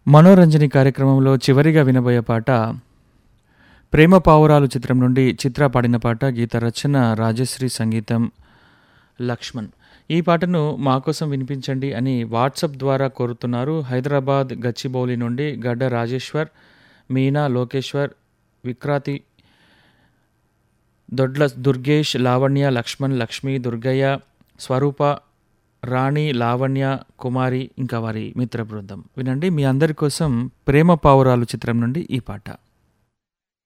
మనోరంజని కార్యక్రమంలో చివరిగా వినబోయే పాట ప్రేమ పావురాలు చిత్రం నుండి చిత్ర పాడిన పాట గీత రచన రాజశ్రీ సంగీతం లక్ష్మణ్ ఈ పాటను మా కోసం వినిపించండి అని వాట్సాప్ ద్వారా కోరుతున్నారు హైదరాబాద్ గచ్చిబౌలి నుండి గడ్డ రాజేశ్వర్ మీనా లోకేశ్వర్ విక్రాతి దొడ్ల దుర్గేష్ లావణ్య లక్ష్మణ్ లక్ష్మి దుర్గయ్య స్వరూప రాణి లావణ్య కుమారి ఇంకా వారి మిత్ర బృందం వినండి మీ అందరి కోసం ప్రేమ పావురాలు చిత్రం నుండి ఈ పాట